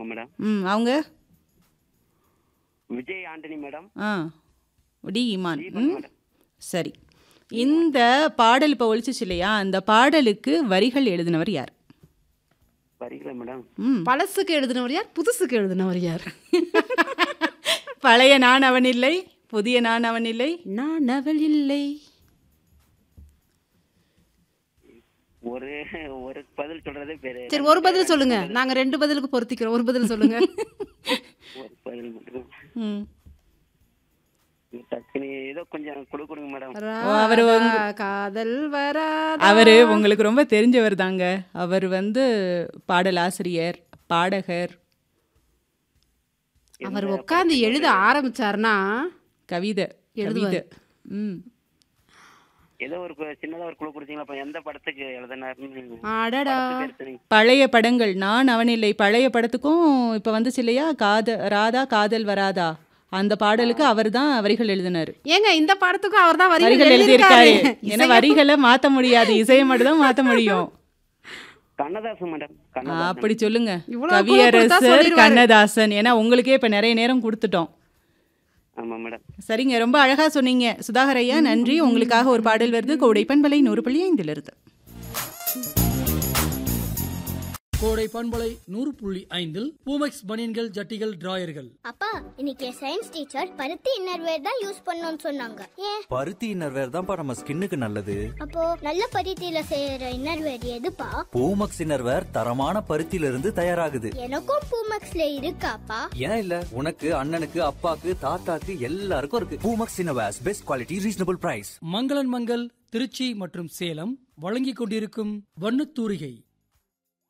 ஆமா மேடம் ம் அவங்க விஜய் ஆண்டனி மேடம் ஆ டி இமான் தீபன் ம் மேடம் சரி இந்த பாடல் இப்போ ஒழிச்சிச்சு இல்லையா அந்த பாடலுக்கு வரிகள் எழுதினவர் யார் வரிகளை மேடம் ம் பழசுக்கு எழுதினவர் யார் புதுசுக்கு எழுதினவர் யார் பழைய நான் அவன் இல்லை புதிய நான் அவன் இல்லை நான் அவள் இல்லை ஒரு ஒரு பதில் சொல்றதே பேரு சரி ஒரு பதில் சொல்லுங்க நாங்க ரெண்டு பதிலுக்கு பொருத்திக்கிறோம் ஒரு பதில் சொல்லுங்க ஒரு பதில் மட்டும் ம் டக்குனு ஏதோ கொஞ்சம் கொடு கொடுங்க மேடம் அவரு ராதா, காதல் வராதா அவர் உங்களுக்கு ரொம்ப தெரிஞ்சவர் தாங்க அவர் வந்து பாடலாசிரியர் பாடகர் அவர் உட்காந்து எழுத ஆரம்பிச்சாருன்னா கவிதை கவிதை ம் ஏதோ ஒரு கு- சின்னதா ஒரு குழு கொடுத்தீங்களா அப்ப எந்த படத்துக்கு எழுதினாருன்னு அடடா பேர் தெரியும் பழைய படங்கள் நான் அவன் இல்லை பழைய படத்துக்கும் இப்போ வந்துச்சு இல்லையா காத ராதா காதல் வராதா அந்த பாடலுக்கு அவர் தான் வரிகள் எழுதினாரு ஏங்க இந்த படத்துக்கும் அவர் தான் வரிகள் எழுதியிருக்காரு ஏன்னா இசைய- வரிகளை மாத்த முடியாது இசையை மட்டும் தான் மாத்த முடியும் கண்ணதாசன் மேடம் ஆ, கண்ணதாசன் அப்படி சொல்லுங்க இவ்வளவு குழு கொடுத்தா கவியரசர் சொல்லிருவாரு. கண்ணதாசன் ஏன்னா உங்களுக்கே இப்ப நிறைய நேரம் கொடுத்துட்டோம் ஆமா மேடம் சரிங்க ரொம்ப அழகா சொன்னீங்க சுதாகர் ஐயா நன்றி உங்களுக்காக ஒரு பாடல் வருது கோடை பண்பலை நூறு புள்ளி ஐந்தில் இருந்து கோடை பண்பலை நூறு புள்ளி ஐந்தில் பூமெக்ஸ் பனியன்கள் ஜட்டிகள் டிராயர்கள் அப்பா இன்னைக்கு என் சயின்ஸ் டீச்சர் பருத்தி இன்னர்வேர் தான் யூஸ் பண்ணணும்னு சொன்னாங்க ஏன் பருத்தி இன்னர்வேர் தான்ப்பா நம்ம ஸ்கின்னுக்கு நல்லது அப்போ நல்ல பருத்தியில செய்யற இன்னர்வேர் எதுப்பா பூமக்ஸ் இன்னர்வேர் தரமான பருத்தியில இருந்து தயாராகுது எனக்கும் பூமக்ஸ்ல இருக்காப்பா ஏன் இல்ல உனக்கு அண்ணனுக்கு அப்பாக்கு தாத்தாக்கு எல்லாருக்கும் இருக்கு Poomex innerwears best quality reasonable price மங்களன் மங்கள் திருச்சி மற்றும் சேலம் வழங்கிக் கொண்டிருக்கும் வண்ணத்தூரிகை